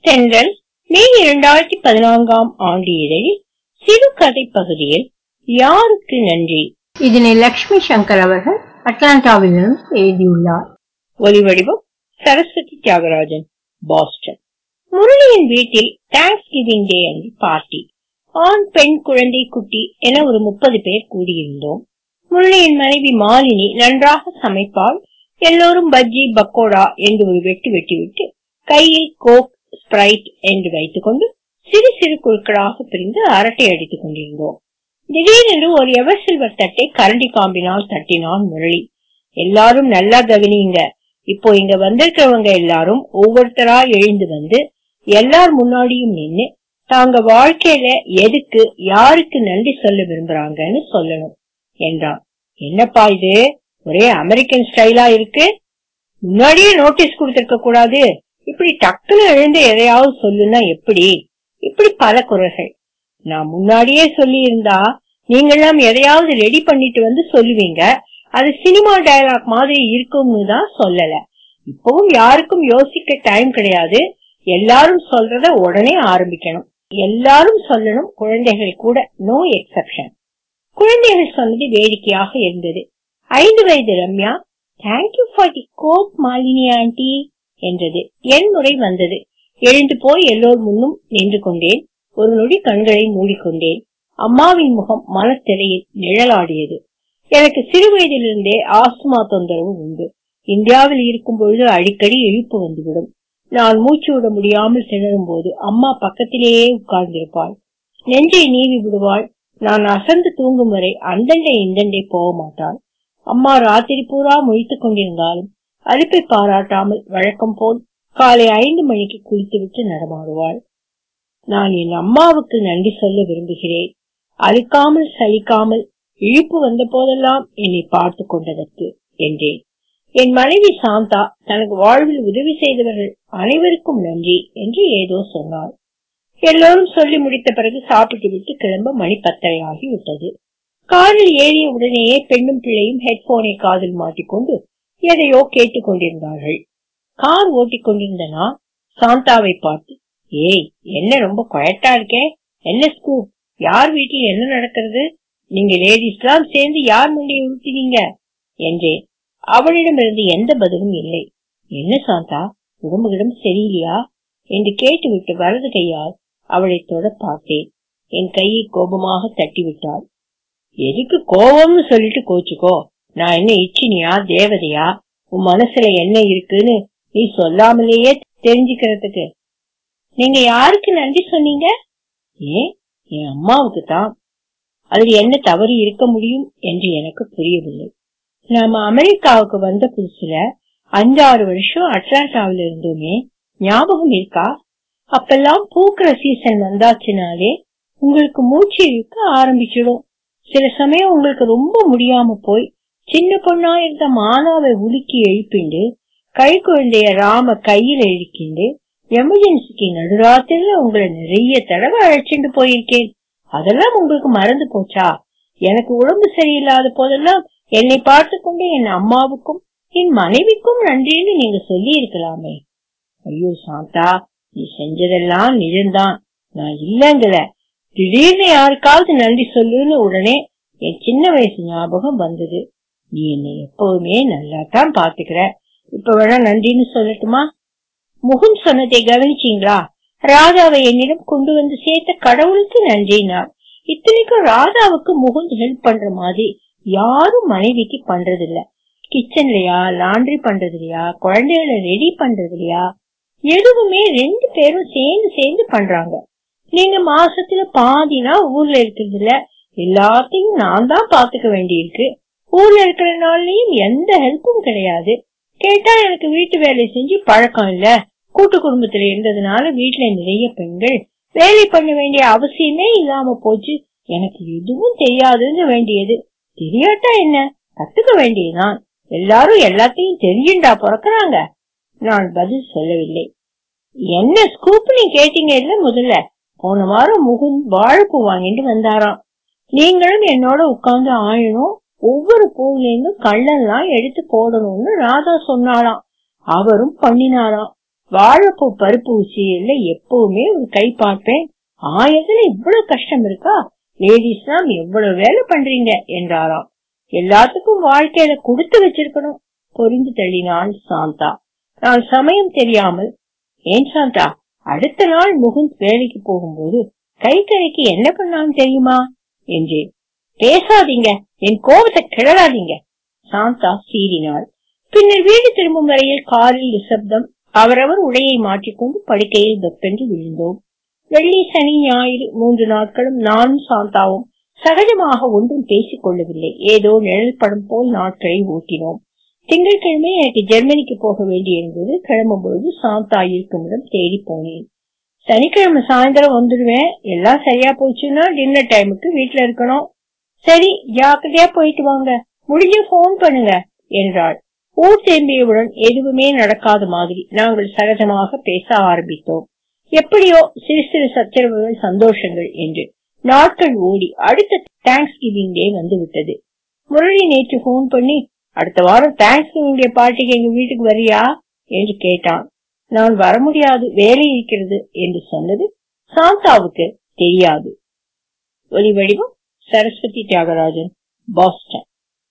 தென்றல் மே இரண்டாயிரத்தி பதினான்காம் ஆண்டு இதழில் சிறுகதை பகுதியில் யாருக்கு நன்றி இதனை லக்ஷ்மி சங்கர் அவர்கள் அட்லாண்டாவிலிருந்து எழுதியுள்ளார் ஒலிவடிவம் சரஸ்வதி தியாகராஜன் பாஸ்டன் முரளியின் வீட்டில் தேங்க்ஸ் கிவிங் டே அன்று பார்ட்டி ஆண் பெண் குழந்தை குட்டி என ஒரு முப்பது பேர் கூடியிருந்தோம் முரளியின் மனைவி மாலினி நன்றாக சமைப்பால் எல்லோரும் பஜ்ஜி பக்கோடா என்று ஒரு வெட்டு வெட்டிவிட்டு கையில் கோக் ஸ்பிரைட் என்று வைத்துக் கொண்டு சிறு சிறு குழுக்களாக பிரிந்து அரட்டை அடித்துக் கொண்டிருந்தோம் திடீரென்று ஒரு எவர் சில்வர் தட்டை கரண்டி காம்பினால் தட்டினான் முரளி எல்லாரும் நல்லா கவனியுங்க இப்போ இங்க வந்திருக்கிறவங்க எல்லாரும் ஒவ்வொருத்தரா எழுந்து வந்து எல்லார் முன்னாடியும் நின்னு தாங்க வாழ்க்கையில எதுக்கு யாருக்கு நன்றி சொல்ல விரும்புறாங்கன்னு சொல்லணும் என்றான் என்னப்பா இது ஒரே அமெரிக்கன் ஸ்டைலா இருக்கு முன்னாடியே நோட்டீஸ் கொடுத்திருக்க கூடாது இப்படி டக்குன்னு எழுந்து எதையாவது சொல்லுன்னா எப்படி இப்படி பல குரல்கள் நான் முன்னாடியே சொல்லி இருந்தா நீங்கெல்லாம் எதையாவது ரெடி பண்ணிட்டு வந்து சொல்லுவீங்க அது சினிமா டயலாக் மாதிரி இருக்கும்னு தான் சொல்லல இப்பவும் யாருக்கும் யோசிக்க டைம் கிடையாது எல்லாரும் சொல்றத உடனே ஆரம்பிக்கணும் எல்லாரும் சொல்லணும் குழந்தைகள் கூட நோ எக்ஸப்ஷன் குழந்தைகள் சொன்னது வேடிக்கையாக இருந்தது ஐந்து வயது Ramya thank you for the Coke Malini aunty என்றது என் முறை வந்தது எழுந்து போய் எல்லோர் முன்னும் நின்று கொண்டேன் ஒரு நொடி கண்களை மூடிக்கொண்டேன் அம்மாவின் முகம் மனத்திரையில் நிழலாடியது எனக்கு சிறு வயதிலிருந்தே ஆஸ்துமா தொந்தரவு உண்டு இந்தியாவில் இருக்கும் பொழுது அடிக்கடி இழுப்பு வந்துவிடும் நான் மூச்சு விட முடியாமல் திணறும் போது அம்மா பக்கத்திலேயே உட்கார்ந்திருப்பாள் நெஞ்சை நீவி விடுவாள் நான் அசந்து தூங்கும் வரை அந்தண்டை இந்தண்டை போக மாட்டாள் அம்மா ராத்திரி பூரா முழித்துக் கொண்டிருந்தாலும் அலுப்பை பாராட்டாமல் வழக்கம் போல் காலை ஐந்து மணிக்கு குளித்துவிட்டு நடமாடுவாள் நான் என் அம்மாவுக்கு நன்றி சொல்ல விரும்புகிறேன் அழுக்காமல் சலிக்காமல் இழுப்பு வந்த போதெல்லாம் என்னை பார்த்து கொண்டதற்கு என்றேன் என் மனைவி சாந்தா தனக்கு வாழ்வில் உதவி செய்தவர்கள் அனைவருக்கும் நன்றி என்று ஏதோ சொன்னாள் எல்லோரும் சொல்லி முடித்த பிறகு சாப்பிட்டு விட்டு கிளம்ப மணி பத்தரை ஆகி விட்டது காரில் ஏறிய உடனேயே பெண்ணும் பிள்ளையும் ஹெட்போனை காதில் மாட்டிக்கொண்டு எதையோ கேட்டுக் கொண்டிருந்தார்கள் கார் ஓட்டிக் கொண்டிருந்த நான் சாந்தாவை பார்த்து ஏய் என்ன ரொம்ப குயட்டா இருக்கே என்ன ஸ்கூப் யார் வீட்டில் என்ன நடக்கிறது நீங்க லேடிஸ்லாம் சேர்ந்து யார் மண்டியை உருட்டினீங்க என்றேன் அவளிடமிருந்து எந்த பதிலும் இல்லை என்ன சாந்தா உடம்பு கிடம்பு சரியில்லையா என்று கேட்டுவிட்டு வலது கையால் அவளை தொட பார்த்தேன் என் கையை கோபமாக தட்டிவிட்டாள் எதுக்கு கோபம்னு சொல்லிட்டு கோச்சுக்கோ நான் என்ன இச்சினியா தேவதையா உன் மனசுல என்ன இருக்குன்னு நீ சொல்லாமலேயே தெரிஞ்சுக்கிறதுக்கு நீங்க யாருக்கு நன்றி சொன்னீங்க ஏன் என் அம்மாவுக்கு தான் அதில் என்ன தவறு இருக்க முடியும் என்று எனக்கு புரியவில்லை நாம அமெரிக்காவுக்கு வந்த புதுசுல அஞ்சாறு வருஷம் அட்லாண்டாவில இருந்தோமே ஞாபகம் இருக்கா அப்பெல்லாம் பூக்கிற சீசன் வந்தாச்சுனாலே உங்களுக்கு மூச்சு இழுக்க ஆரம்பிச்சிடும் சில சமயம் உங்களுக்கு ரொம்ப முடியாம போய் சின்ன பொண்ணா இருந்த மானாவை உலுக்கி எழுப்பிண்டு கை குழந்தைய ராம கையில இழுக்கிண்டு எமர்ஜென்சிக்கு நடுராத்திரில உங்களை நிறைய தடவை அழைச்சிட்டு போயிருக்கேன் அதெல்லாம் உங்களுக்கு மறந்து போச்சா எனக்கு உடம்பு சரியில்லாத போதெல்லாம் என்னை பார்த்து கொண்டு என் அம்மாவுக்கும் என் மனைவிக்கும் நன்றின்னு நீங்க சொல்லி இருக்கலாமே ஐயோ சாந்தா நீ செஞ்சதெல்லாம் நிஜம்தான் நான் இல்லங்கல திடீர்னு யாருக்காவது நன்றி சொல்லுன்னு உடனே என் சின்ன வயசு ஞாபகம் வந்தது நீ என்னை எப்பவுமே நல்லா தான் பாத்துக்கிற இப்ப வேணா நன்றின்னு சொல்லட்டுமா முகுன் சொன்னதை கவனிச்சீங்களா ராதாவை என்னிடம் கொண்டு வந்து சேர்த்த கடவுளுக்கு நன்றினார் இத்தனைக்கும் ராதாவுக்கு முகுந்த் ஹெல்ப் பண்ற மாதிரி யாரும் மனைவிக்கு பண்றது இல்ல கிச்சன்லயா லாண்ட்ரி பண்றது இல்லையா குழந்தைகளை ரெடி பண்றது இல்லையா எதுவுமே ரெண்டு பேரும் சேர்ந்து சேர்ந்து பண்றாங்க நீங்க மாசத்துல பாதினா ஊர்ல இருக்கிறது இல்ல எல்லாத்தையும் நான் தான் பாத்துக்க வேண்டியிருக்கு ஊர்ல இருக்கிற நாள்லயும் எந்த ஹெல்ப்பும் கிடையாது கேட்டா எனக்கு வீட்டு வேலை செஞ்சு பழக்கம் இல்ல கூட்டு குடும்பத்துல இருந்ததுனால வீட்டுல நிறைய பெண்கள் வேலை பண்ண வேண்டிய அவசியமே இல்லாம போச்சு எனக்கு எதுவும் தெரியாதுன்னு வேண்டியது தெரியாட்டா என்ன கத்துக்க வேண்டியதுதான் எல்லாரும் எல்லாத்தையும் தெரியுண்டா பிறக்கிறாங்க நான் பதில் சொல்லவில்லை என்ன ஸ்கூப் நீ கேட்டீங்க இல்ல முதல்ல போன வாரம் முகுந்த் வாழைப்பூ வாங்கிட்டு வந்தாராம் நீங்களும் என்னோட உட்கார்ந்து ஆழணும் ஒவ்வொரு பூவில இருந்தும் கள்ளெல்லாம் எடுத்து போடணும்னு ராதா சொன்னாலாம் அவரும் பண்ணினாராம் வாழைப்பூ பருப்பு உசியல்ல எப்பவுமே ஒரு கை பார்ப்பேன் ஆயதுல இவ்வளவு கஷ்டம் இருக்கா லேடிஸ் நாம் எவ்வளவு வேலை பண்றீங்க என்றாராம் எல்லாத்துக்கும் வாழ்க்கையில கொடுத்து வச்சிருக்கணும் பொறிந்து தள்ளினாள் சாந்தா நான் சமயம் தெரியாமல் ஏன் சாந்தா அடுத்த நாள் முகுந்த் வேலைக்கு போகும்போது கை கரைக்கு என்ன பண்ணான்னு தெரியுமா என்றேன் பேசாதீங்க என் கோபத்தை கிளறாதீங்க சாந்தா சீறினாள் பின்னர் வீடு திரும்பும் வரையில் காரில் நிசப்தம் அவரவர் உடையை மாற்றிக்கொண்டு படுக்கையில் வெப்பென்று விழுந்தோம் வெள்ளி சனி ஞாயிறு மூன்று நாட்களும் நானும் சாந்தாவும் சகஜமாக ஒன்றும் பேசிக் கொள்ளவில்லை ஏதோ நிழல் படம் போல் நாட்களை ஓட்டினோம் திங்கட்கிழமை எனக்கு ஜெர்மனிக்கு போக வேண்டியிருந்தது கிளம்பும் பொழுது சாந்தா இருக்கும் இடம் தேடி போனேன் சனிக்கிழமை சாயந்தரம் வந்துடுவேன் எல்லாம் சரியா போச்சுன்னா டின்னர் டைமுக்கு வீட்டுல இருக்கணும் சரி ஜாக்கிரதையா போயிட்டு வாங்க முடிஞ்ச போன் பண்ணுங்க என்றாள் ஊர் திரும்பியவுடன் எதுவுமே நடக்காத மாதிரி நாங்கள் சகஜமாக பேச ஆரம்பித்தோம் எப்படியோ சிறு சிறு சச்சரவுகள் சந்தோஷங்கள் என்று நாட்கள் ஓடி அடுத்த தேங்க்ஸ் கிவிங் டே வந்து விட்டது முரளி நேற்று போன் பண்ணி அடுத்த வாரம் தேங்க்ஸ் கிவிங் டே பார்ட்டிக்கு எங்க வீட்டுக்கு வரியா என்று கேட்டான் நான் வர முடியாது வேலை இருக்கிறது என்று சொன்னது சாந்தாவுக்கு தெரியாது ஒலி வடிவம் சரஸ்வதி தியாகராஜன் பாஸ்டன்